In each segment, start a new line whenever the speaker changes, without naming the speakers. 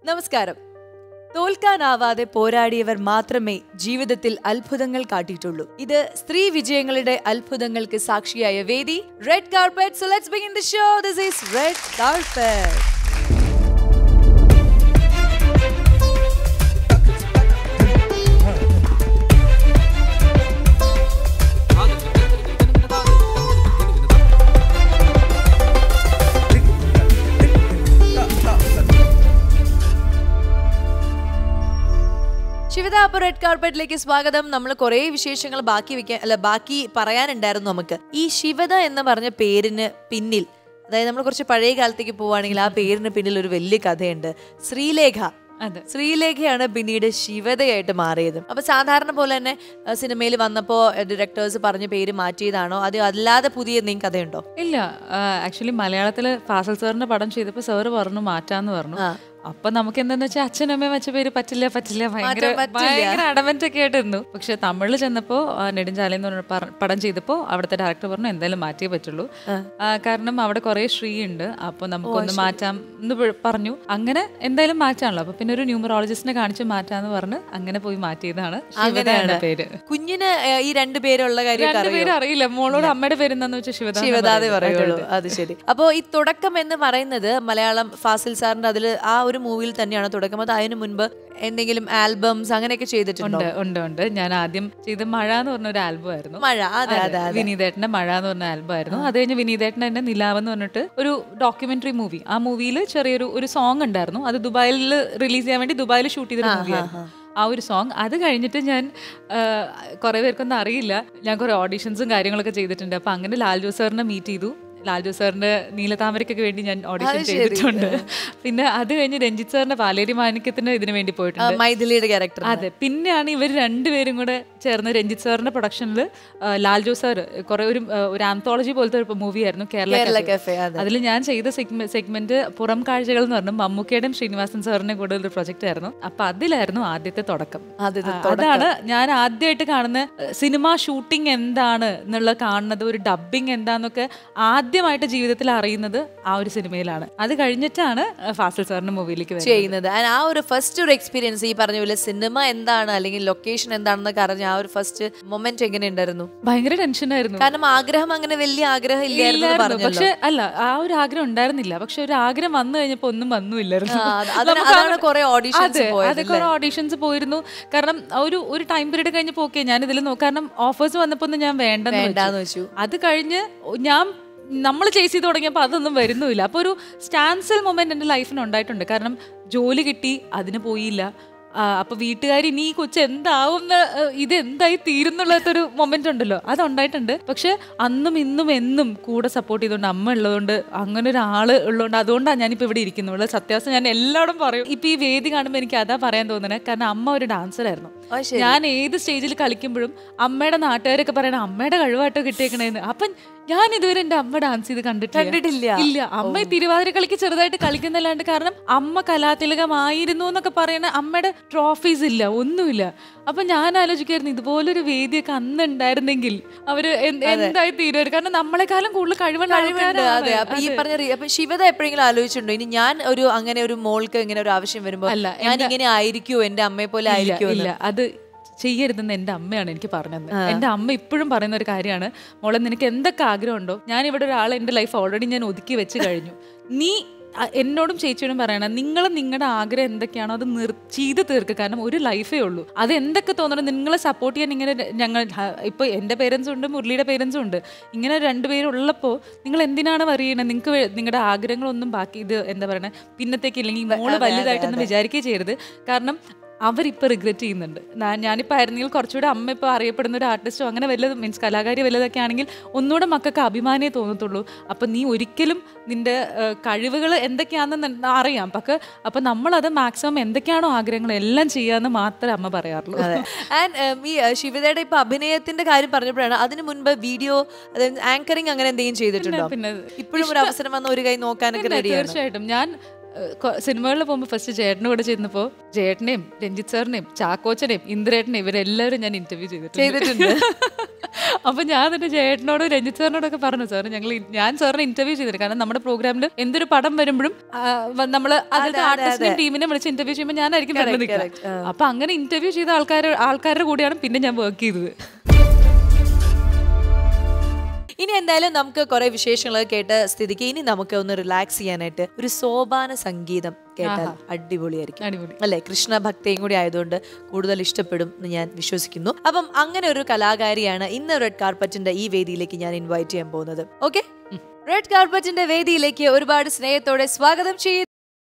നമസ്കാരം തോൽക്കാനാവാതെ പോരാടിയവർ മാത്രമേ ജീവിതത്തിൽ അത്ഭുതങ്ങൾ കാട്ടിയിട്ടുള്ളൂ ഇത് സ്ത്രീ വിജയങ്ങളുടെ അത്ഭുതങ്ങൾക്ക് സാക്ഷിയായ വേദി red carpet so let's begin the show this is red carpet ശിവത അപ്പൊ റെഡ് കാർപ്പറ്റിലേക്ക് സ്വാഗതം നമ്മൾ കുറെ വിശേഷങ്ങൾ ബാക്കി വെക്കാൻ അല്ല ബാക്കി പറയാനുണ്ടായിരുന്നു നമുക്ക് ഈ ശിവത എന്ന് പറഞ്ഞ പേരിന് പിന്നിൽ അതായത് നമ്മൾ കുറച്ച് പഴയ കാലത്തേക്ക് പോവുകയാണെങ്കിൽ ആ പേരിന് പിന്നിൽ ഒരു വലിയ കഥയുണ്ട് ശ്രീലേഖ
അതെ.
ശ്രീലേഖയാണ് പിന്നീട് ശിവതയായിട്ട് മാറിയത് അപ്പൊ സാധാരണ പോലെ തന്നെ സിനിമയിൽ വന്നപ്പോ ഡയറക്ടേഴ്സ് പറഞ്ഞ പേര് മാറ്റിയതാണോ അത് അല്ലാതെ പുതിയ എന്തെങ്കിലും കഥയുണ്ടോ
ഇല്ല ആക്ച്വലി മലയാളത്തില് ഫാസൽ സാറിന്റെ പടം ചെയ്തപ്പോ സാറ് പറഞ്ഞു മാറ്റാന്ന് പറഞ്ഞു
ആ.
അപ്പൊ നമുക്ക് എന്താന്ന് വെച്ചാൽ അച്ഛനും അമ്മയും വെച്ച പേര് പറ്റില്ല പറ്റില്ല ഭയങ്കര
മാറ്റാൻ പറ്റില്ല.
ഭയങ്കര അടമന്റ് ഒക്കെ ആയിട്ടിരുന്നു പക്ഷെ തമിഴിൽ ചെന്നപ്പോ ആ, നെടുഞ്ചാല എന്ന് പറഞ്ഞ പറ- പടം ചെയ്തപ്പോ അവിടുത്തെ ഡയറക്ടർ പറഞ്ഞു എന്തായാലും മാറ്റിയേ പറ്റുള്ളൂ ആ, കാരണം അവിടെ കുറെ ശ്രീ ഉണ്ട് അപ്പൊ നമുക്കൊന്ന് മാറ്റാം എന്ന് പ- പറഞ്ഞു അങ്ങനെ എന്തായാലും മാറ്റാണല്ലോ അപ്പൊ പിന്നെ ഒരു ന്യൂമറോളജിസ്റ്റിനെ കാണിച്ച് മാറ്റാന്ന് പറഞ്ഞ് അങ്ങനെ പോയി മാറ്റിയതാണ് ശിവതയാണ് പേര്
കുഞ്ഞിന് ഏഹ്, ഈ രണ്ട് പേരുള്ള കാര്യം
രണ്ടുപേരും അറിയില്ല മോളോട് അമ്മയുടെ പേര് എന്താന്ന് വെച്ചാൽ ശിവദാ എന്നാ
ശിവദാതെ
പറയുന്നത്.
പറയുള്ളൂ അത് ശരി അപ്പോ ഈ തുടക്കം എന്ന് പറയുന്നത് മലയാളം ഫാസിൽ സാറിന്റെ അതിൽ ആ ഒരു മൂവിയിൽ തന്നെയാണ് തുടക്കം അത് അതിനു മുൻപ് എന്തെങ്കിലും ആൽബംസ് അങ്ങനെയൊക്കെ ചെയ്തിട്ടുണ്ടോ
ഉണ്ട് ഉണ്ട് ഉണ്ട് ഞാൻ ആദ്യം ചെയ്ത മഴ എന്ന് പറഞ്ഞ ഒരു ആൽബം ആയിരുന്നു
മഴ അതെ അതെ അതെ
വിനീതേട്ടന്റെ മഴ എന്ന് പറഞ്ഞ ആൽബം ആയിരുന്നു അത് കഴിഞ്ഞ് വിനീതേട്ടൻ തന്നെ നിലാവ് എന്ന് പറഞ്ഞിട്ട് ഒരു ഡോക്യുമെന്ററി മൂവി ആ മൂവിയിൽ ചെറിയൊരു ഒരു സോങ് ഉണ്ടായിരുന്നു അത് ദുബായിൽ റിലീസ് ചെയ്യാൻ വേണ്ടി ദുബായിൽ ഷൂട്ട് ചെയ്തൊരു മൂവിയായിരുന്നു ആ ഒരു സോങ് അത് കഴിഞ്ഞിട്ട് ഞാൻ കുറെ പേർക്കൊന്നും അറിയില്ല ഞാൻ കുറെ ഓഡീഷൻസും കാര്യങ്ങളൊക്കെ ചെയ്തിട്ടുണ്ട് അപ്പൊ അങ്ങനെ ലാൽ ജോസ് സാറിനെ മീറ്റ് ചെയ്തു ലാൽ ജോസ് സാറിന്റെ നീലതാമരയ്ക്കൊക്കെ വേണ്ടി ഞാൻ ഓഡിഷൻ
അത് ശരി.
ചെയ്തിട്ടുണ്ട് പിന്നെ അത് കഴിഞ്ഞ് രഞ്ജിത്ത് സാറിന്റെ പാലേരി മാണിക്യത്തിന് ഇതിനു വേണ്ടി
ആ,
പോയിട്ടുണ്ട്
മൈഥിലിയുടെ ക്യാരക്ടർ
അതെ പിന്നെയാണ് ഇവർ രണ്ടുപേരും കൂടെ ചേർന്ന് രഞ്ജിത്ത് സാറിന്റെ പ്രൊഡക്ഷനിൽ ലാൽ ജോസ് സാർ കുറെ ഒരു ആ, ഒരു ആന്തോളജി പോലത്തെ ഒരു മൂവി ആയിരുന്നു കേരള
കേരള
Cafe.
കഫേ അതെ
അതിൽ ഞാൻ ചെയ്ത സെഗ്മെന്റ് പുറം കാഴ്ചകൾ എന്ന് പറഞ്ഞു മമ്മൂക്കയുടെയും ശ്രീനിവാസൻ സാറിന്റെ കൂടെ ഒരു പ്രൊജക്ട് ആയിരുന്നു അപ്പൊ അതിലായിരുന്നു ആദ്യത്തെ തുടക്കം
ആദ്യത്തെ
ആ, അതാണ് ഞാൻ ആദ്യമായിട്ട് കാണുന്ന സിനിമ ഷൂട്ടിംഗ് എന്താണ് എന്നുള്ള കാണുന്നത് ഒരു ഡബിങ് എന്താന്നൊക്കെ ആദ്യമായിട്ട് ജീവിതത്തിൽ അറിയുന്നത് ആ ഒരു സിനിമയിലാണ് അത് കഴിഞ്ഞിട്ടാണ് ഫാസിൽ സാറിന്റെ മൂവിയിലേക്ക് വരുന്നത്
ചെയ്യുന്നത് And ആ ഒരു ഫസ്റ്റ് ഒരു എക്സ്പീരിയൻസ് ഈ പറഞ്ഞ പോലെ സിനിമ എന്താണ് അല്ലെങ്കിൽ ലൊക്കേഷൻ എന്താണെന്നൊക്കെ അറിഞ്ഞ ആ ഒരു ഫസ്റ്റ് മൊമെന്റ് എങ്ങനെ ഉണ്ടായിരുന്നു
ഭയങ്കര ടെൻഷനായിരുന്നു
കാരണം ആഗ്രഹം അങ്ങനെ വലിയ ആഗ്രഹം ഇല്ലായിരുന്നു എന്ന്
ഇല്ലായിരുന്നു. പക്ഷെ
പറഞ്ഞല്ലോ
അല്ല ആ ഒരു ആഗ്രഹം ഉണ്ടായിരുന്നില്ല പക്ഷെ ഒരു ആഗ്രഹം വന്നു കഴിഞ്ഞപ്പോ ഒന്നും വന്നുമില്ലായിരുന്നു
ആ, അത് അതിന്
നമുക്ക്
അതാണ്
അങ്ങനെ-
കുറെ auditions
അതെ,
പോയത്
അതെ കുറെ ഓഡീഷൻസ് പോയിരുന്നു കാരണം ഒരു ഒരു ടൈം പീരീഡ് കഴിഞ്ഞപ്പോ ഓക്കെ ഞാൻ ഇതിൽ നോക്കാം കാരണം ഓഫേഴ്സ് വന്നപ്പോ ഒന്നും ഞാൻ വേണ്ടെന്ന്
വേണ്ടാന്ന്
വെച്ചു.
വെച്ചു
അത് കഴിഞ്ഞ് ഞാൻ നമ്മൾ ചേസ് ചെയ്ത് തുടങ്ങിയപ്പോൾ അതൊന്നും വരുന്നുമില്ല അപ്പോൾ ഒരു സ്റ്റാൻസൽ മൊമെന്റ് എൻ്റെ ലൈഫിന് ഉണ്ടായിട്ടുണ്ട് കാരണം ജോലി കിട്ടി അതിന് പോയില്ല ആ, അപ്പൊ വീട്ടുകാർ ഇനി ഈ കൊച്ചു എന്താവുന്ന ഇത് എന്തായി തീരുന്നുള്ളതൊരു മൊമെന്റ് ഉണ്ടല്ലോ അതുണ്ടായിട്ടുണ്ട് പക്ഷെ അന്നും ഇന്നും എന്നും കൂടെ സപ്പോർട്ട് ചെയ്തുകൊണ്ട് അമ്മ ഉള്ളതുകൊണ്ട് അങ്ങനെ ഒരാള് ഉള്ളതുകൊണ്ട് അതുകൊണ്ടാണ് ഞാനിപ്പോൾ ഇവിടെ ഇരിക്കുന്നുള്ളൂ സത്യാവസ്ഥ ഞാൻ എല്ലാവരും പറയും ഇപ്പൊ ഈ വേദി കാണുമ്പോൾ എനിക്ക് അതാ പറയാൻ തോന്നുന്നത് കാരണം അമ്മ ഒരു ഡാൻസർ ആയിരുന്നു
അത് ശരി.
ഞാൻ ഏത് സ്റ്റേജിൽ കളിക്കുമ്പോഴും അമ്മയുടെ നാട്ടുകാരൊക്കെ പറയണ അമ്മയുടെ കഴിവാട്ടോ കിട്ടിയേക്കണേന്ന് അപ്പൊ ഞാൻ ഇതുവരെ എന്റെ അമ്മ ഡാൻസ് ചെയ്ത് കണ്ടിട്ടില്ല
കണ്ടിട്ടില്ല.
ഇല്ല അമ്മ ഈ തിരുവാതിര കളിക്ക് ചെറുതായിട്ട് കളിക്കുന്നല്ലാണ്ട് കാരണം അമ്മ കലാതിലകമായിരുന്നു എന്നൊക്കെ പറയുന്ന അമ്മയുടെ ട്രോഫീസ് ഇല്ല ഒന്നുമില്ല അപ്പൊ ഞാൻ ആലോചിക്കായിരുന്നു ഇതുപോലൊരു വേദിയൊക്കെ അന്ന് ഉണ്ടായിരുന്നെങ്കിൽ അവര് എന്ത്- എന്തായി തീരുമായിരുന്നു കാരണം നമ്മളെക്കാളും കൂടുതൽ കഴിവുള്ള
കഴിവുണ്ട്
ആൾക്കാരാണ്.
അതെ അപ്പൊ ഈ
അതെ.
പറഞ്ഞ രീ- അപ്പൊ ശിവത എപ്പോഴെങ്കിലും ആലോചിച്ചിട്ടുണ്ടോ ഇനി ഞാൻ ഒരു അങ്ങനെ ഒരു മോൾക്ക് ഇങ്ങനെ ഒരു ആവശ്യം വരുമ്പോ
അല്ല,
ഞാൻ ഇങ്ങനെ ആയിരിക്കുമോ എന്റെ അമ്മയെ പോലെ
ഇല്ല,
ആയിരിക്കുമോ
ഇല്ല അത് ചെയ്യരുതെന്ന് എൻ്റെ അമ്മയാണ് എനിക്ക് പറഞ്ഞത് എൻ്റെ അമ്മ ഇപ്പോഴും പറയുന്ന ഒരു കാര്യമാണ് മോളെ നിനക്ക് എന്തൊക്കെ ആഗ്രഹമുണ്ടോ ഞാൻ ഇവിടെ ഒരാൾ എൻ്റെ ലൈഫ് ഓൾറെഡി ഞാൻ ഒതുക്കി വെച്ച് കഴിഞ്ഞു നീ അ- എന്നോടും ചേച്ചിയോടും പറയണം നിങ്ങൾ നിങ്ങളുടെ ആഗ്രഹം എന്തൊക്കെയാണോ അത് നിർ ചെയ്ത് തീർക്കുക കാരണം ഒരു ലൈഫേ ഉള്ളൂ അത് എന്തൊക്കെ തോന്നണം നിങ്ങളെ സപ്പോർട്ട് ചെയ്യാൻ ഇങ്ങനെ ര- ഞങ്ങൾ ഹ- ഇപ്പൊ എൻ്റെ പേരൻസും ഉണ്ട് മുരളിയുടെ പേരൻസും ഉണ്ട് ഇങ്ങനെ രണ്ടുപേരുള്ളപ്പോൾ നിങ്ങൾ എന്തിനാണ് പറയണത് നിങ്ങൾക്ക് നിങ്ങളുടെ ആഗ്രഹങ്ങളൊന്നും ബാക്കി ഇത് എന്താ പറയണേ പിന്നത്തേക്ക് ഇല്ലെങ്കിൽ മോള് വലുതായിട്ടൊന്നും വിചാരിക്കുകയും ചെയ്യരുത് കാരണം അവരിപ്പോൾ റിഗ്രറ്റ് ചെയ്യുന്നുണ്ട് നാ- ഞാനിപ്പോൾ ആയിരുന്നെങ്കിൽ കുറച്ചുകൂടെ അമ്മ ഇപ്പോൾ അറിയപ്പെടുന്ന ഒരു ആർട്ടിസ്റ്റോ അങ്ങനെ വല്ലതും മീൻസ് കലാകാരി വല്ലതൊക്കെ ആണെങ്കിൽ ഒന്നുകൂടെ മക്കൾക്ക് അഭിമാനേ തോന്നത്തുള്ളൂ അപ്പം നീ ഒരിക്കലും നിന്റെ കഴിവുകൾ എന്തൊക്കെയാണെന്ന് ന- അറിയാം പക്ഷെ അപ്പം നമ്മളത് മാക്സിമം എന്തൊക്കെയാണോ ആഗ്രഹങ്ങൾ എല്ലാം ചെയ്യാമെന്ന് മാത്രമേ അമ്മ പറയാറുള്ളൂ
ആൻഡ് ഈ uh, ശിവതയുടെ ഇപ്പൊ അഭിനയത്തിന്റെ കാര്യം പറഞ്ഞപ്പോഴാണ് അതിന് മുൻപ് വീഡിയോ അതായത് ആങ്കറിങ് അങ്ങനെ എന്തെങ്കിലും ചെയ്തിട്ടുണ്ടോ
പിന്നെ
ഇപ്പോഴും ഒരു അവസരം വന്ന ഒരു കൈ നോക്കാനൊക്കെ
പിന്നെ
റെഡിയാണ്
തീർച്ചയായിട്ടും ഞാൻ സിനിമകളിൽ പോകുമ്പോൾ ഫസ്റ്റ് ചേട്ടൻ്റെ കൂടെ ചെന്നപ്പോൾ ചേട്ടനെയും രഞ്ജിത്ത് സാറിനെയും ചാക്കോച്ചനെയും ഇന്ദ്രേട്ടനെയും ഇവരെല്ലാവരും ഞാൻ ഇന്റർവ്യൂ ചെയ്തിട്ടുണ്ട്
ചെയ്തിട്ടുണ്ട്.
അപ്പൊ ഞാൻ തന്നെ ചേട്ടനോടും രഞ്ജിത്ത് സാറിനോടൊക്കെ പറഞ്ഞു സാർ ഞങ്ങൾ ഇ- ഞാൻ സാറിനെ ഇന്റർവ്യൂ ചെയ്തിട്ടുണ്ട് കാരണം നമ്മുടെ പ്രോഗ്രാമിൽ എന്തൊരു പടം വരുമ്പോഴും നമ്മൾ അതിലത്തെ ആർട്ടിസ്റ്റിനെയും ടീമിനെ വിളിച്ച് ഇന്റർവ്യൂ ചെയ്യുമ്പോൾ ഞാനായിരിക്കും
Correct,
വരുന്നത്
correct. ആ.
അപ്പൊ അങ്ങനെ ഇന്റർവ്യൂ ചെയ്ത ആൾക്കാർ ആൾക്കാരുടെ കൂടെയാണ് പിന്നെ ഞാൻ വർക്ക് ചെയ്തത്
ഇനി എന്തായാലും നമുക്ക് കുറെ വിശേഷങ്ങളൊക്കെ കേട്ട സ്ഥിതിക്ക് ഇനി നമുക്ക് ഒന്ന് റിലാക്സ് ചെയ്യാനായിട്ട് ഒരു സോപാന സംഗീതം കേട്ടാൽ അടിപൊളിയായിരിക്കും
അടിപൊളി
അല്ലെ കൃഷ്ണ ഭക്തയും കൂടി ആയതുകൊണ്ട് കൂടുതൽ ഇഷ്ടപ്പെടും എന്ന് ഞാൻ വിശ്വസിക്കുന്നു അപ്പം അങ്ങനെ ഒരു കലാകാരിയാണ് ഇന്ന് റെഡ് കാർപ്പറ്റിന്റെ ഈ വേദിയിലേക്ക് ഞാൻ ഇൻവൈറ്റ് ചെയ്യാൻ പോകുന്നത് ഓക്കെ റെഡ് കാർപ്പറ്റിന്റെ വേദിയിലേക്ക് ഒരുപാട് സ്നേഹത്തോടെ സ്വാഗതം ചെയ്യുന്നു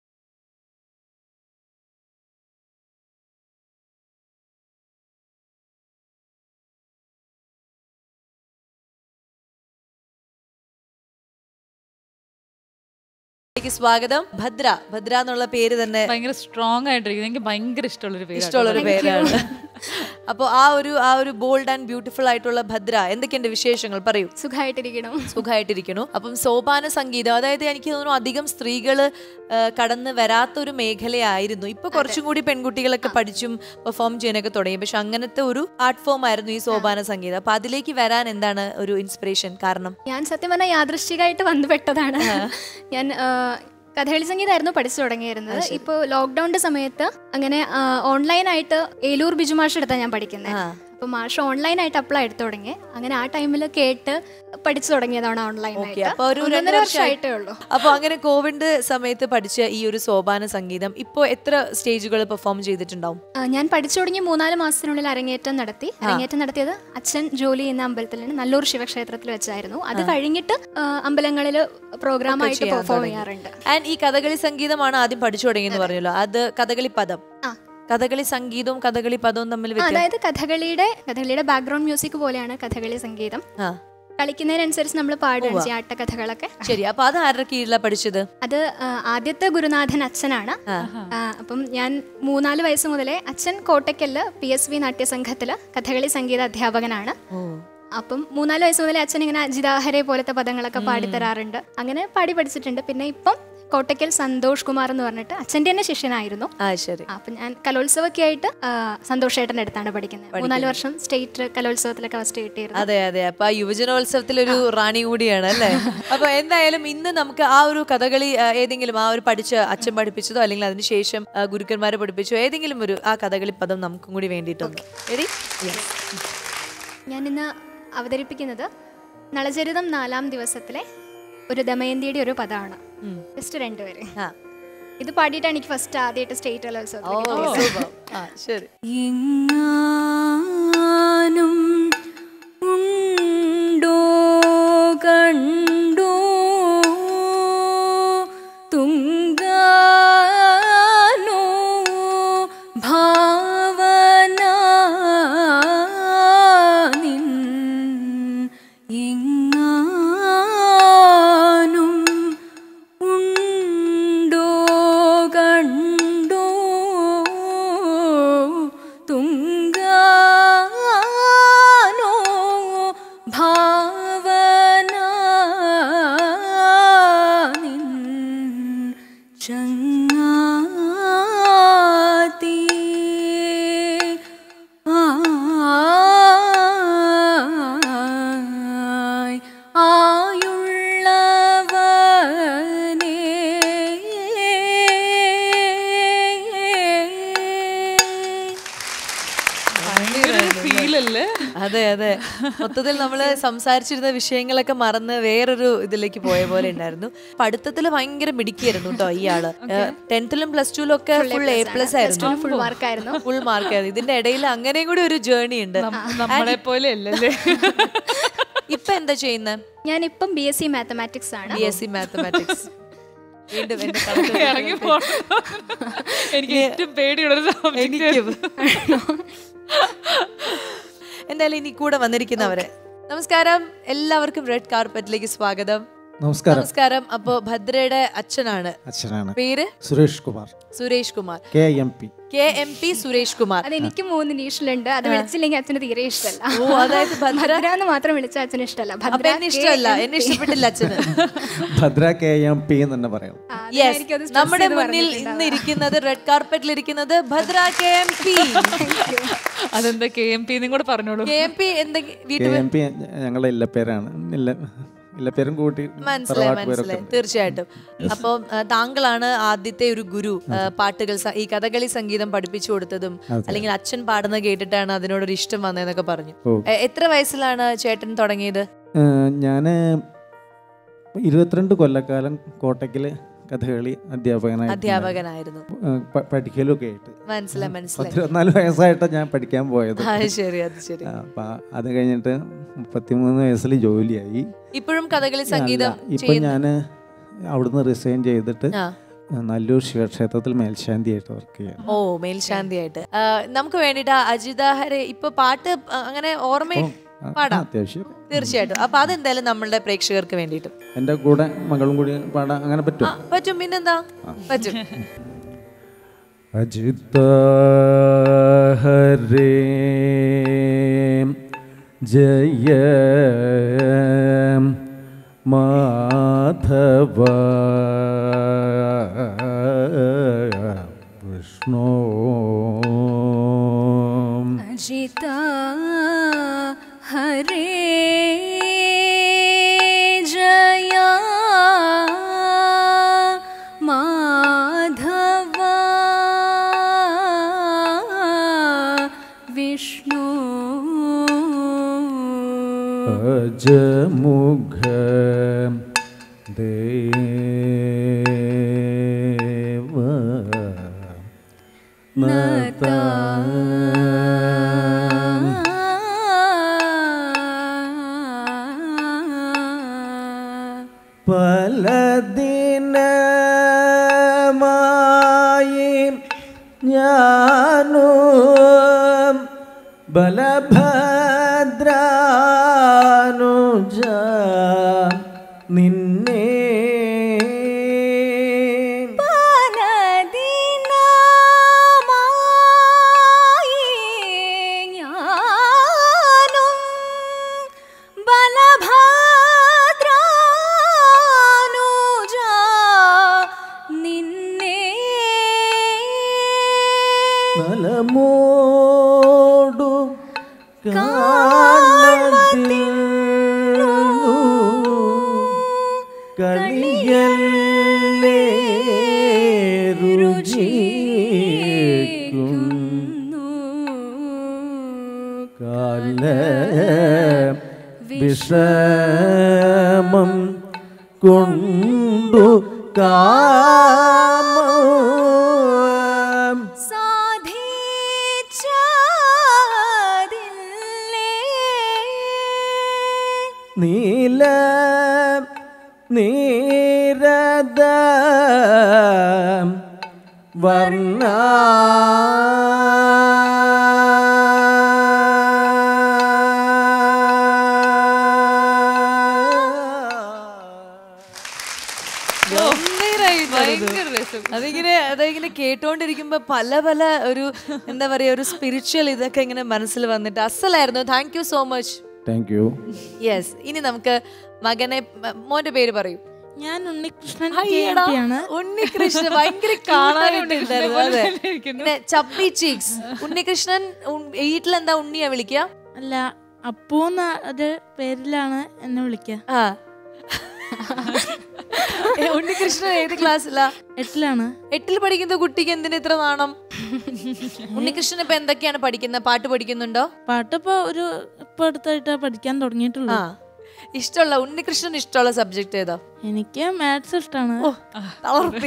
ലേക്ക് സ്വാഗതം ഭദ്ര ഭദ്ര എന്നുള്ള പേര് തന്നെ
ഭയങ്കര സ്ട്രോങ് ആയിട്ടിരിക്കുന്നത് എനിക്ക് ഭയങ്കര ഇഷ്ടമുള്ളൊരു പേര്
ഇഷ്ടമുള്ളൊരു പേരാണ് അപ്പോൾ ആ ഒരു ആ ഒരു ബോൾഡ് ആൻഡ് ബ്യൂട്ടിഫുൾ ആയിട്ടുള്ള ഭദ്ര എന്തൊക്കെയുണ്ട് വിശേഷങ്ങൾ പറയൂ
സുഖമായിട്ടിരിക്കണം
സുഖമായിട്ടിരിക്കുന്നു അപ്പം സോപാന സംഗീതം അതായത് എനിക്ക് തോന്നുന്നു അധികം സ്ത്രീകൾ കടന്ന് വരാത്തൊരു മേഖലയായിരുന്നു ഇപ്പൊ കുറച്ചും കൂടി പെൺകുട്ടികളൊക്കെ പഠിച്ചും പെർഫോം ചെയ്യാനൊക്കെ തുടങ്ങി പക്ഷെ അങ്ങനത്തെ ഒരു ആർട്ട് ഫോം ആയിരുന്നു ഈ സോപാന സംഗീതം അപ്പൊ അതിലേക്ക് വരാൻ എന്താണ് ഒരു ഇൻസ്പിറേഷൻ കാരണം
ഞാൻ സത്യം പറഞ്ഞാൽ യാദൃശ്ചികമായിട്ട് വന്നു പെട്ടതാണ് ഞാൻ ആ, കഥകളി സംഗീതമായിരുന്നു പഠിച്ചു തുടങ്ങിയിരുന്നത് ഇപ്പോൾ ലോക്ക്ഡൌണിന്റെ സമയത്ത് അങ്ങനെ ഓൺലൈനായിട്ട് ഏലൂർ ബിജു മാഷ് എടുത്താണ് ഞാൻ പഠിക്കുന്നത് അപ്പോൾ മാഷ് ഓൺലൈനായിട്ട് അപ്ലൈ എടുത്തു തുടങ്ങി അങ്ങനെ ആ ടൈമിൽ കേട്ട് പഠിച്ചു തുടങ്ങിയതാണ് ഓൺലൈനായിട്ട്
അപ്പൊ ഒരു രണ്ട്
ഒന്നര
വർഷമായി-
വർഷമായിട്ടേ ഉള്ളൂ
അപ്പൊ അങ്ങനെ കോവിഡ് സമയത്ത് പഠിച്ച ഈ ഒരു സോപാന സംഗീതം ഇപ്പോ എത്ര സ്റ്റേജുകൾ പെർഫോം ചെയ്തിട്ടുണ്ടാവും
ആ, ഞാൻ പഠിച്ചു തുടങ്ങി മൂന്നാല് മാസത്തിനുള്ളിൽ അരങ്ങേറ്റം നടത്തി അരങ്ങേറ്റം നടത്തിയത് അച്ഛൻ ജോലി ചെയ്യുന്ന അമ്പലത്തിലാണ് നല്ലൂർ ശിവക്ഷേത്രത്തിൽ വെച്ചായിരുന്നു അത് കഴിഞ്ഞിട്ട് അമ്പലങ്ങളിൽ പ്രോഗ്രാമായിട്ട്
ചെയ്യാൻ
പെർഫോം
തുടങ്ങി.
ചെയ്യാറുണ്ട്
ആൻഡ് ഈ കഥകളി സംഗീതമാണ് ആദ്യം പഠിച്ചു തുടങ്ങിയെന്ന് പറഞ്ഞല്ലോ അത് കഥകളി പദം
ആ.
കഥകളി സംഗീതവും കഥകളി പദവും തമ്മിൽ
ആ,
വ്യത്യാസം
അതായത് കഥകളിയുടെ കഥകളിയുടെ ബാക്ക്ഗ്രൗണ്ട് മ്യൂസിക് പോലെയാണ് കഥകളി സംഗീതം
ആ
കളിക്കുന്നതിനനുസരിച്ച് നമ്മൾ പാടുകയാണ് ചെയ്യുക ആട്ടക്കഥകളൊക്കെ
ശരി അപ്പൊ അത് ആരുടെ കീഴിലാണ് പഠിച്ചത്
അത് ആ, ആദ്യത്തെ ഗുരുനാഥൻ അച്ഛനാണ് ആ, അപ്പം ഞാൻ മൂന്നാല് വയസ്സ് മുതലേ അച്ഛൻ കോട്ടയ്ക്കല് പി എസ് വി നാട്യസംഘത്തില് കഥകളി സംഗീത അധ്യാപകനാണ് അപ്പം മൂന്നാല് വയസ്സ് മുതലേ അച്ഛൻ ഇങ്ങനെ അജിതാഹരെ പോലത്തെ പദങ്ങളൊക്കെ പാടിത്തരാറുണ്ട് അങ്ങനെ പാടി പഠിച്ചിട്ടുണ്ട് പിന്നെ ഇപ്പം കോട്ടയ്ക്കൽ സന്തോഷ് കുമാർ എന്ന് പറഞ്ഞിട്ട് അച്ഛൻ്റെ തന്നെ ശിഷ്യനായിരുന്നു
ആ ശരി
അപ്പം ഞാൻ കലോത്സവമൊക്കെ ആയിട്ട് ആ, സന്തോഷ് ഏട്ടൻ്റെ അടുത്താണ് പഠിക്കുന്നത് മൂന്നാല് വർഷം സ്റ്റേറ്റ് കലോത്സവത്തിലൊക്കെ ഫസ്റ്റ് കിട്ടിയിരുന്നു
അതെ അതെ അപ്പൊ ആ യുവജനോത്സവത്തിലൊരു റാണി കൂടിയാണ് അല്ലേ അപ്പൊ എന്തായാലും ഇന്ന് നമുക്ക് ആ ഒരു കഥകളി ആ, ഏതെങ്കിലും ആ ഒരു പഠിച്ച അച്ഛൻ പഠിപ്പിച്ചതോ അല്ലെങ്കിൽ അതിനുശേഷം ആ, ഗുരുക്കന്മാരെ പഠിപ്പിച്ചോ ഏതെങ്കിലും ഒരു ആ കഥകളി പദം നമുക്കും കൂടി വേണ്ടിയിട്ടുണ്ട് എടി
ഞാൻ ഇന്ന് അവതരിപ്പിക്കുന്നത് നളചരിതം നാലാം ദിവസത്തിലെ ഒരു ദമയന്തിയുടെ ഒരു പദമാണ് ജസ്റ്റ് രണ്ടുപേര്
ആ
ഇത് പാടിയിട്ടാണ് എനിക്ക് ഫസ്റ്റ് ആദ്യമായിട്ട് സ്റ്റേറ്റ്
ഓ
കലോത്സവത്തിൽ
സൂപ്പർ ആ ശരി
എങ്ങാനും ഉണ്ടോ കണ്ടോ തുങ്കാനോ ഭാവന നിൻ എങ്ങാനും ഉണ്ടോ കണ്ടോ തുങ്കാനോ ഭാവന നിൻ ചങ്ങാതി ആയി ആയുള്ളവനേ
ഫീലല്ലേ
അതെ അതെ മൊത്തത്തിൽ നമ്മള് സംസാരിച്ചിരുന്ന വിഷയങ്ങളൊക്കെ മറന്ന് വേറൊരു ഇതിലേക്ക് പോയ പോലെ ഉണ്ടായിരുന്നു പഠിത്തത്തിൽ ഭയങ്കര മിടുക്കിയായിരുന്നു കേട്ടോ ഈ ആള് ടെൻത്തിലും പ്ലസ് ടുവിലും ഒക്കെ ഫുൾ എ പ്ലസ് ആയിരുന്നു
ഫുൾ മാർക്കായിരുന്നു
ഫുൾ മാർക്കായിരുന്നു ഇതിന്റെ ഇടയിൽ അങ്ങനെയും കൂടി ഒരു ജേർണി ഉണ്ട്
നമ്മളെ പോലെ അല്ലല്ലേ
ഇപ്പൊ എന്താ ചെയ്യുന്നത്
ഞാനിപ്പം ബി എസ് സി മാത്തമാറ്റിക്സ് ആണ്
ബി എസ് സി മാത്തമാറ്റിക്സ് വീണ്ടും എന്റെ
ഇറങ്ങി
കണക്ക്
പോണം എനിക്ക് ഏറ്റവും പേടിയുള്ള ഒരു subject
എനിക്കും എന്തായാലും ഇനി കൂടെ വന്നിരിക്കുന്നവരെ നമസ്കാരം എല്ലാവർക്കും റെഡ് കാർപ്പറ്റിലേക്ക് സ്വാഗതം
നമസ്കാരം
നമസ്കാരം അപ്പോ ഭദ്രയുടെ അച്ഛനാണ്
അച്ഛനാണ്
പേര്
Suresh Kumar
Suresh Kumar
K M P
K M P Suresh Kumar
അത് എനിക്ക് മൂന്ന് ഇനീഷ്യലുണ്ട് അത് വിളിച്ചില്ലെങ്കിൽ അച്ഛന് തീരെ ഇഷ്ടമല്ല
ഓ അതായത് ഭദ്ര
ഭദ്ര എന്ന് മാത്രം വിളിച്ച അച്ഛന് ഇഷ്ടമല്ല
അപ്പൊ
ഭദ്ര
എന്നെ ഇഷ്ടമല്ല എന്നെ ഇഷ്ടപ്പെട്ടില്ല അച്ഛന്
ഭദ്ര കെ എം പി എന്ന് തന്നെ പറയാം
ആ,
യെസ്
അതിനായിരിക്കും അത് stress
നമ്മുടെ
ചെയ്ത്
മുന്നിൽ ഇന്ന് ഇരിക്കുന്നത് റെഡ് കാർപ്പറ്റിൽ ഇരിക്കുന്നത് ഭദ്ര കെ എം പി
അതെന്താ കെ എം പി കൂടെ പറഞ്ഞോളൂ
കെ എം പി എന്തെങ്കിലും
കെ
വീട്ടിൽ
എം പി ഞങ്ങളുടെ ഇല്ലപ്പേരാണ് ഇല്ല ഇല്ലപ്പേരും കൂട്ടി
മനസ്സിലായി
തറവാട്ട് പേരൊക്കെ
മനസ്സിലായി
ഉണ്ട്.
തീർച്ചയായിട്ടും അപ്പം ആ, താങ്കളാണ് ആദ്യത്തെ ഒരു ഗുരു ആ, പാട്ടുകൾ സ- ഈ കഥകളി സംഗീതം പഠിപ്പിച്ചു കൊടുത്തതും അല്ലെങ്കിൽ അച്ഛൻ പാടുന്നത് കേട്ടിട്ടാണ് അതിനോടൊരു ഇഷ്ടം വന്നതെന്നൊക്കെ പറഞ്ഞു
ഓ.
എ- എത്ര വയസ്സിലാണ് ചേട്ടൻ തുടങ്ങിയത്
ഏഹ്, ഞാന് ഇരുപത്തിരണ്ട് കൊല്ലക്കാലം കോട്ടയ്ക്കൽ കഥകളി അധ്യാപകനായി
അധ്യാപകനായിരുന്നു
പഠിക്കലൊക്കെ ആയിട്ട്
മനസ്സിലായി മനസ്സിലായി
പത്തിരുപത്തിനാല് വയസ്സായിട്ടാണ് ഞാൻ പഠിക്കാൻ പോയത്
അത് ശരി അത് ശരി
ആ, അപ്പൊ അത് കഴിഞ്ഞിട്ട് മുപ്പത്തിമൂന്ന് വയസ്സിൽ ജോലിയായി
ഇപ്പോഴും കഥകളി സംഗീതം
അല്ല, ഇപ്പൊ
ചെയ്യുന്നു
ഞാൻ അവിടുന്ന് റിസൈൻ ചെയ്തിട്ട്
ആ
നല്ലൂർ ശിവക്ഷേത്രത്തിൽ മേൽശാന്തിയായിട്ട് വർക്ക് ചെയ്യാം
ഓ മേൽശാന്തിയായിട്ട് ആ, നമുക്ക് വേണ്ടിട്ട് അജിത ഹരെ ഇപ്പൊ പാട്ട് ആ, അങ്ങനെ ഓർമ്മ
ആ,
പാടാം
അത്യാവശ്യം
തീർച്ചയായിട്ടും അപ്പൊ അതെന്തായാലും നമ്മളുടെ പ്രേക്ഷകർക്ക് വേണ്ടിയിട്ടും
എൻ്റെ കൂടെ മകളും കൂടി പാടാൻ അങ്ങനെ പറ്റും
ആ, പറ്റും പിന്നെന്താ പറ്റും
അജിത ഹരേ ജയ മാധവ വിഷ്ണു
അജിത ഹരേ ജയ മാധവ വിഷ്ണു
അജമുഖ ദേവ നത പല ദിനമായി ഞാനും ബലഭദ്രാനുജ നിന്നെ
പലദിനമായി ഞാനും ബലഭദ്രാനുജ നിന്നെ
നലമോടു കളിയല്ലേ രുചിക്കും കാല വിഷമം കൊണ്ടു കാമം
സാധിച്ചതില്ലേ
നീല നീരദ വർണ്ണ
ഭയങ്കര രസം
അതിങ്ങനെ അതിങ്ങനെ കേട്ടോണ്ടിരിക്കുമ്പോ പല പല ഒരു എന്താ പറയാ ഒരു സ്പിരിച്വൽ ഇതൊക്കെ ഇങ്ങനെ മനസ്സിൽ വന്നിട്ട് അസലായിരുന്നു thank you so much
thank you
yes ഇനി നമുക്ക് മകനെ മ- മോന്റെ പേര് പറയൂ
ഞാൻ ഉണ്ണികൃഷ്ണൻ
അയ്യടാ,
ആണ്
ഉണ്ണികൃഷ്ണൻ ഭയങ്കര കാണാനായിട്ടുണ്ടായിരുന്നു അതെ
പോലെ ഇരിക്കുന്നു.
പിന്നെ ചപ്പി ചീക്സ് ഉണ്ണികൃഷ്ണൻ ഉൺ- വീട്ടിലെന്താ ഉണ്ണിയാ വിളിക്കുക
അല്ല അപ്പു എന്ന ഒരു പേരിലാണ് എന്നെ വിളിക്കുക
ആ ഏ, ഉണ്ണികൃഷ്ണൻ ഏത് ക്ലാസ്സിലാ
എട്ടിലാണ്
എട്ടിൽ പഠിക്കുന്ന കുട്ടിക്ക് എന്തിനാ ഇത്ര നാണം ഉണ്ണികൃഷ്ണൻ ഇപ്പൊ എന്തൊക്കെയാണ് പഠിക്കുന്നത് പാട്ട് പഠിക്കുന്നുണ്ടോ
പാട്ടിപ്പോ ഒരു ഇപ്പൊ അടുത്തായിട്ട് പഠിക്കാൻ തുടങ്ങിയിട്ടുള്ളൂ
ആ ഇഷ്ടമുള്ള ഉണ്ണികൃഷ്ണൻ ഇഷ്ടമുള്ള സബ്ജക്ട് ഏതാ
എനിക്ക് മാത്സ് ഇഷ്ടമാണ്
തളർത്തി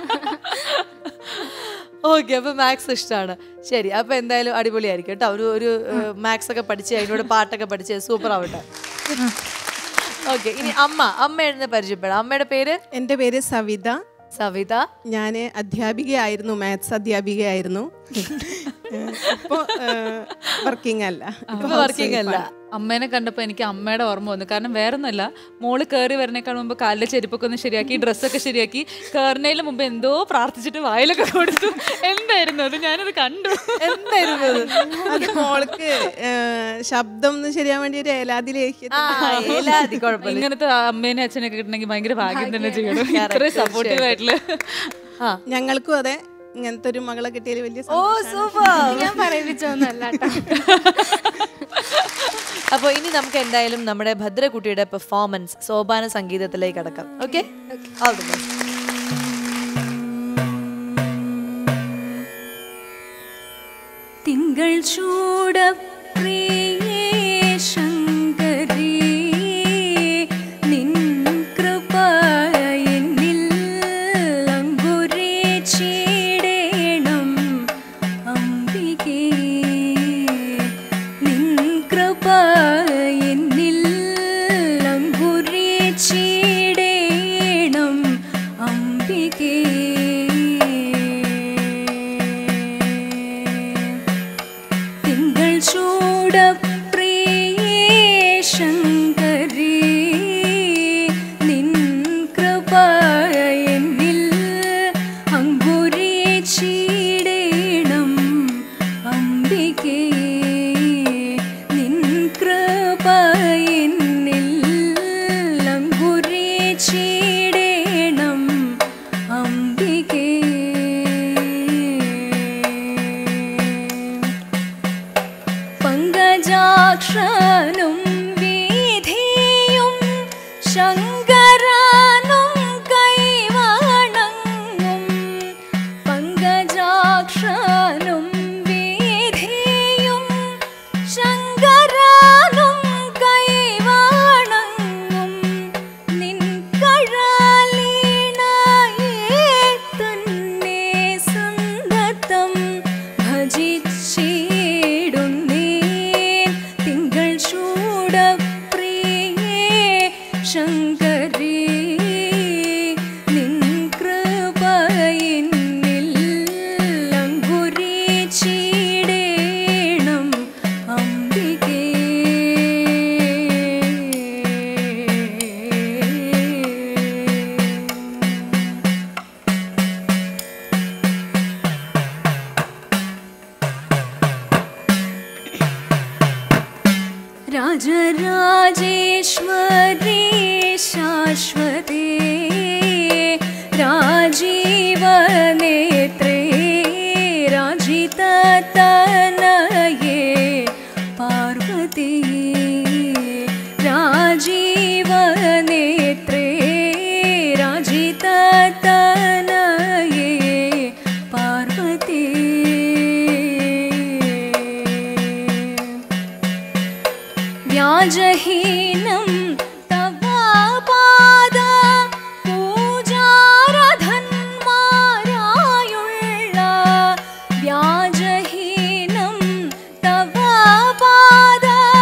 ഓക്കെ അപ്പൊ മാത്സ് ഇഷ്ടമാണ് ശരി അപ്പൊ എന്തായാലും അടിപൊളിയായിരിക്കും കേട്ടോ ഒരു ഒരു മാത്സ് ഒക്കെ പഠിച്ച് അതിനോട് പാട്ടൊക്കെ പഠിച്ച് സൂപ്പർ ആവട്ടെ ഓക്കെ ഇനി അമ്മ അമ്മ എഴുന്ന പരിചയപ്പെടാം അമ്മയുടെ പേര്
എൻ്റെ പേര് സവിത
സവിത
ഞാൻ അധ്യാപികയായിരുന്നു മാത്സ് അധ്യാപികയായിരുന്നു ഇപ്പോൾ വർക്കിംഗ് അല്ല
ഇപ്പൊ വർക്കിംഗ് അല്ല
അമ്മേനെ കണ്ടപ്പോൾ എനിക്ക് അമ്മയുടെ ഓർമ്മ വന്നു കാരണം വേറൊന്നുമല്ല മോള് കയറി വരണേക്കാൾ മുമ്പ് കാലിലെ ചെരുപ്പൊക്കെ ഒന്ന് ശരിയാക്കി ഡ്രസ്സൊക്കെ ശരിയാക്കി കയറുന്നതിന് മുമ്പ് എന്തോ പ്രാർത്ഥിച്ചിട്ട് വായിലൊക്കെ കൊടുത്തു എന്തായിരുന്നു അത് ഞാനത് കണ്ടു
എന്തായിരുന്നു അത്?
അത് മോൾക്ക് ഏ, ശബ്ദം ഒന്ന് ശരിയാൻ വേണ്ടി ഒരു ഏലാതി ലേഖ്യത്തിൽ
ആ, ഏലാതി കുഴപ്പമില്ല
ഇങ്ങനത്തെ അമ്മേനെ അച്ഛനൊക്കെ കിട്ടണമെങ്കിൽ ഭയങ്കര ഭാഗ്യം തന്നെ ചെയ്യണം
Correct,
ഇത്രയും സപ്പോർട്ടീവ് ആയിട്ടുള്ള
ആ
ഞങ്ങൾക്കും അതെ ഇങ്ങനത്തെ ഒരു മകളെ കിട്ടിയതിൽ വലിയ
ഓ
സന്തോഷാണ്.
സൂപ്പർ
ഞാൻ പറയിപ്പിച്ചൊന്നല്ല കേട്ടോ
അപ്പോൾ ഇനി നമുക്ക് എന്തായാലും നമ്മുടെ ഭദ്രകുട്ടിയുടെ പെർഫോമൻസ് സോപാന സംഗീതത്തിലേക്ക് കടക്കാം ഓക്കെ ഓൾ ദി ബെസ്റ്റ്
തിങ്കൾ ചൂട പ്രിയേ ശങ്കരി നിൻ കൃപ എന്നിൽ അങ്കുരിച്ചിടേണം അംബികേ നിൻ കൃപ എന്നിൽ അങ്കുരിച്ചിടേണം അംബികേ തിങ്കൾ ചൂട പ്രിയേ ശങ്കരി നിൻ കൃപ എന്നിൽ അങ്കുരിച്ചിടേണം അംബികേ നിൻ കൃപ എന്നിൽ അങ്കുരിച്ചിടേണം അംബികേ പങ്കജാക്ഷനും വീഥിയും ശങ്കരനും കൈവണങ്ങും പങ്കജാക്ഷനും വീഥിയും ശങ്കരനും കൈവണങ്ങും നിൻ കഴലീണയേ തന്നെ സന്തതം ഭജിച്ചിടുന്നേ തിങ്കൾ ചൂട പ്രിയേ ശങ്കരി നിൻ കൃപ എന്നിൽ അങ്കുരിച്ചിടേണം അംബികേ രാജരാജേശ്വരി ശാശ്വതേ രാജീവനേത്രേ രാജിതനയേ പാർവതി രാജീവനേത്രേ രാജിതനയേ പാർവതി വ്യാജഹീനം തവ പാദ പൂജാരധന്മാരായുള്ള വ്യാജഹീനം തവ പാദ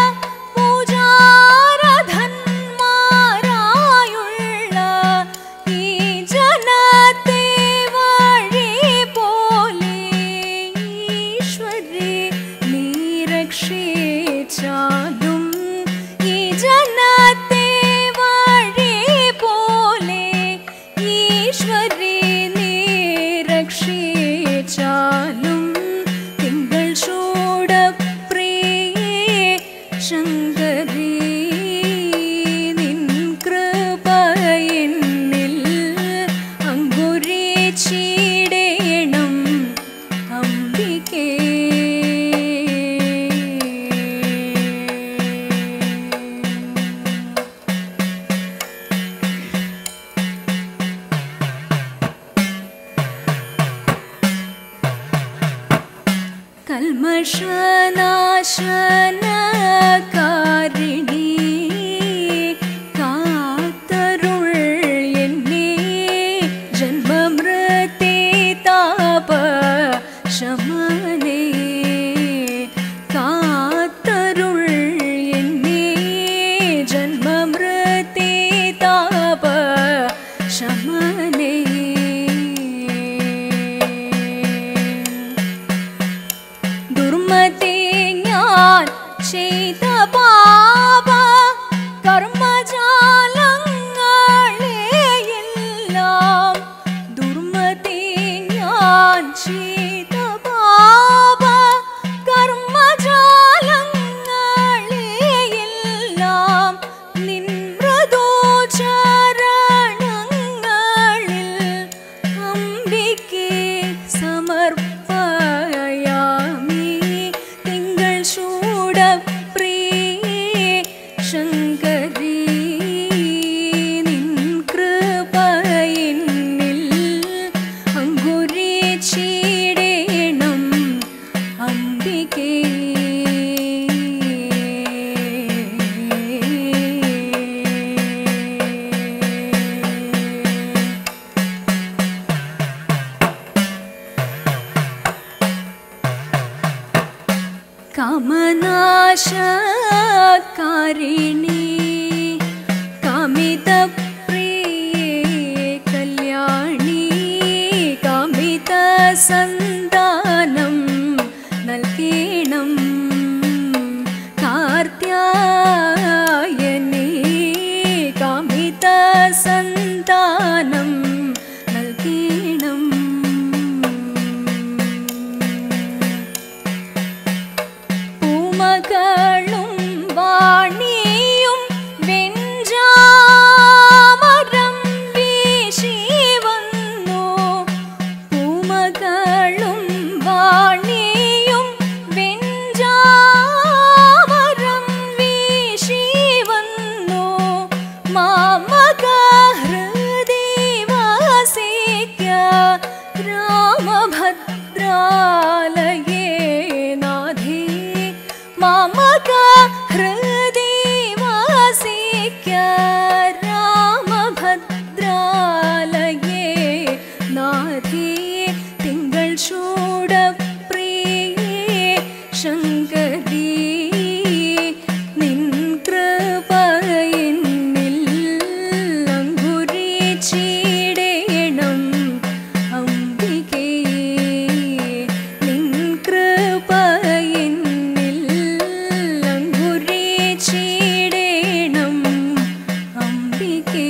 പൂജാരധന്മാരായുള്ള ഈ ജനത്തെ വഴി പോലെ ഈശ്വരി നീ രക്ഷിച്ചാലും ഈ ജനത്തെ വഴി പോലെ ഈശ്വരി നീ രക്ഷിച്ചാലും തിങ്കൾ ചൂട പ്രിയേ ശങ്കരി നിൻ കൃപ എന്നിൽ അങ്കുരിച്ചിടേണം അംബികേ കൽമഷനാശനകാരിണി കാത്തരുൾ എന്നെ ജന്മമൃതി താപ ശമനേ കാത്തരുൾ എന്നെ ജന്മമൃതി താപ ശമനേ കാമിതപ്രിയേ കല്യാണി കാമിത സന്താനം നൽകണം കാർത്യായനി കാമിത സന്താനം നൽകണം പൂമകളും വാണിയും വെഞ്ചാമരം വീശി വന്നു പൂമകളും വാണിയും വെഞ്ചാമരം വീശി വന്നു മാമക ഹൃദയവാസിക്ക രാമഭദ്രാലയേ നാഥേ മാമക ഹൃദയവാസിക്ക രാമഭദ്രാലയേ നാഥേ തിങ്കൾ ചൂടപ്രിയേ ശങ്കരീ നിൻ കൃപയെന്നിൽ അങ്കുരിച്ചിടേണം അംബികേ നിൻ കൃപയെന്നിൽ അങ്കുരിച്ചിടേണം അംബികേ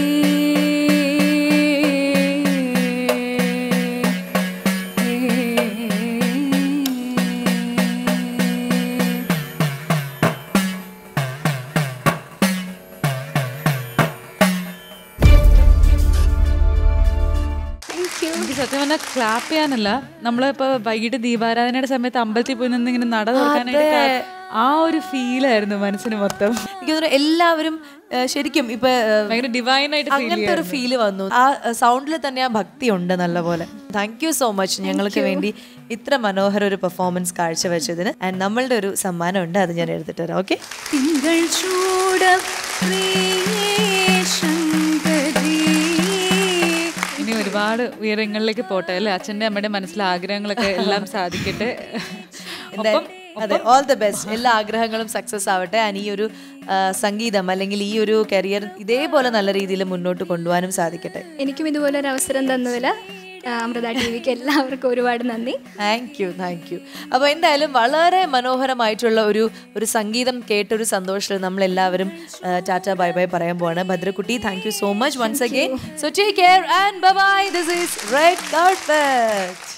എനിക്ക് സത്യം പറഞ്ഞാൽ ക്ലാപ്പ് ചെയ്യാനല്ല നമ്മളിപ്പോ വൈകിട്ട് ദീപാരാധനയുടെ സമയത്ത് അമ്പലത്തിൽ പോയി നിന്ന് ഇങ്ങനെ നട തുറക്കാനായിട്ട് കാ- ആ ഒരു ഫീലായിരുന്നു മനസ്സിന് മൊത്തം
എനിക്ക് തോന്നുന്നു എല്ലാവരും ആ, ശരിക്കും ഇപ്പൊ ആ,
ഭയങ്കര ഡിവൈൻ ആയിട്ട് ഫീൽ
അങ്ങനത്തെ ഒരു ഫീല് വന്നു ആ സൗണ്ടിൽ തന്നെ ആ ഭക്തി ഉണ്ട് നല്ലപോലെ താങ്ക് യു സോ മച്ച് ഞങ്ങൾക്ക് വേണ്ടി ഇത്ര മനോഹര ഒരു പെർഫോമൻസ് കാഴ്ചവെച്ചതിന് ആൻഡ് നമ്മളുടെ ഒരു സമ്മാനം ഉണ്ട് അത് ഞാൻ എടുത്തിട്ട് തരാം ഓക്കെ
തിങ്കൾ ചൂടപ്രിയേ ശങ്കരീ
ഇനി ഒരുപാട് ഉയരങ്ങളിലേക്ക് പോട്ടെ അല്ലെ അച്ഛന്റെ അമ്മയുടെ മനസ്സിലെ ആഗ്രഹങ്ങളൊക്കെ എല്ലാം സാധിക്കട്ടെ ഒപ്പം
അതെ ഓൾ ദ ബെസ്റ്റ് എല്ലാ ആഗ്രഹങ്ങളും സക്സസ് ആവട്ടെ ആൻഡ് ഈ ഒരു ആ, സംഗീതം അല്ലെങ്കിൽ ഈ ഒരു കരിയർ ഇതേപോലെ നല്ല രീതിയിൽ മുന്നോട്ട് കൊണ്ടുപോകാനും സാധിക്കട്ടെ
എനിക്കും ഇതുപോലെ ഒരു അവസരം തന്നതിൽ അമൃത ടി വിക്ക് എല്ലാവർക്കും ഒരുപാട് നന്ദി
താങ്ക് യു താങ്ക് യു അപ്പോൾ എന്തായാലും വളരെ മനോഹരമായിട്ടുള്ള ഒരു ഒരു സംഗീതം കേട്ടൊരു സന്തോഷത്തിൽ നമ്മൾ എല്ലാവരും ടാറ്റ ബൈ ബൈ പറയാൻ പോവാണ് ഭദ്രക്കുട്ടി thank you so much once again so take care and bye this is red carpet